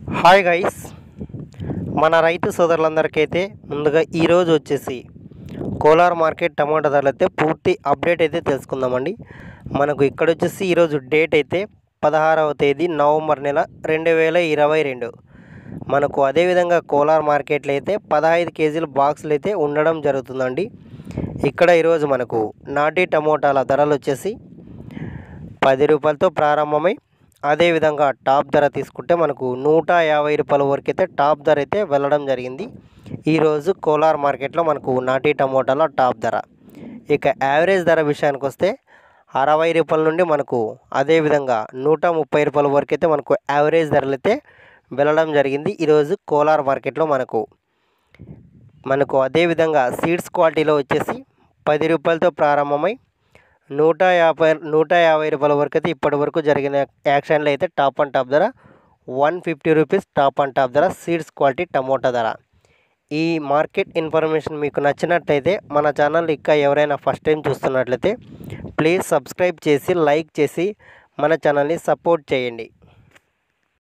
hi guys మన రైతు సోదరులందరికైతే ముందుగా ఈరోజు వచ్చేసి కోలార్ మార్కెట్ టమాటా ధరలు అయితే పూర్తి అప్డేట్ అయితే తెలుసుకుందామండి మనకు ఇక్కడ వచ్చేసి ఈరోజు డేట్ అయితే పదహారవ తేదీ నవంబర్ నెల రెండు వేల ఇరవై రెండు మనకు అదేవిధంగా కోలార్ మార్కెట్లో అయితే పదహైదు కేజీల బాక్సులు అయితే ఉండడం జరుగుతుందండి ఇక్కడ ఈరోజు మనకు నాటి టమోటాల ధరలు వచ్చేసి పది రూపాయలతో ప్రారంభమై అదేవిధంగా టాప్ ధర తీసుకుంటే మనకు నూట యాభై రూపాయల వరకు అయితే టాప్ ధర అయితే వెళ్ళడం జరిగింది ఈరోజు కోలార్ మార్కెట్లో మనకు నాటి టమోటాల టాప్ ధర ఇక యావరేజ్ ధర విషయానికి వస్తే అరవై రూపాయల నుండి మనకు అదేవిధంగా నూట ముప్పై రూపాయల వరకు అయితే మనకు యావరేజ్ ధరలు అయితే వెళ్ళడం జరిగింది ఈరోజు కోలార్ మార్కెట్లో మనకు మనకు అదేవిధంగా సీడ్స్ క్వాలిటీలో వచ్చేసి పది రూపాయలతో ప్రారంభమై నూట యాభై నూట యాభై రూపాయల వరకు అయితే ఇప్పటి వరకు జరిగిన యాక్షన్లో అయితే టాప్ అండ్ టాప్ ధర one fifty rupees top and top ధర సీడ్స్ క్వాలిటీ టమోటా ధర ఈ మార్కెట్ ఇన్ఫర్మేషన్ మీకు నచ్చినట్లయితే మన ఛానల్ ఇంకా ఎవరైనా ఫస్ట్ టైం చూస్తున్నట్లయితే ప్లీజ్ సబ్స్క్రైబ్ చేసి లైక్ చేసి మన ఛానల్ని సపోర్ట్ చేయండి